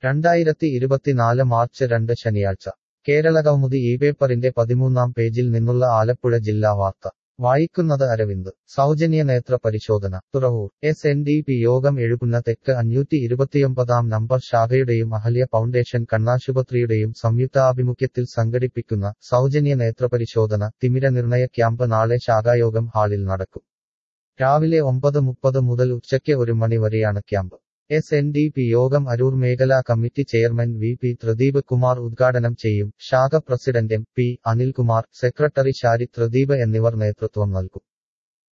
രണ്ടായിരത്തി ഇരുപത്തിനാല് മാർച്ച് രണ്ട് ശനിയാഴ്ച കേരള കൗമുദി ഈ പേപ്പറിന്റെ പതിമൂന്നാം പേജിൽ നിന്നുള്ള ആലപ്പുഴ ജില്ലാ വാർത്ത വായിക്കുന്നത് അരവിന്ദ് സൗജന്യ നേത്ര പരിശോധന Thuravoor S N D P യോഗം എഴുപുന്ന തെക്ക് അഞ്ഞൂറ്റി ഇരുപത്തിയൊമ്പതാം നമ്പർ ശാഖയുടെയും അഹല്യ ഫൗണ്ടേഷൻ കണ്ണാശുപത്രിയുടെയും സംയുക്താഭിമുഖ്യത്തിൽ സംഘടിപ്പിക്കുന്ന സൗജന്യ നേത്രപരിശോധന തിമിര നിർണയ ക്യാമ്പ് നാളെ ശാഖായോഗം ഹാളിൽ നടക്കും രാവിലെ ഒമ്പത് മുപ്പത് മുതൽ ഉച്ചയ്ക്ക് ഒരു മണി വരെയാണ് camp S N D P യോഗം അരൂർ മേഖലാ committee chairman V P Thradeep Kumar ഉദ്ഘാടനം ചെയ്യും ശാഖ president M P Anilkumar secretary Shari Thradeep എന്നിവർ നേതൃത്വം നൽകും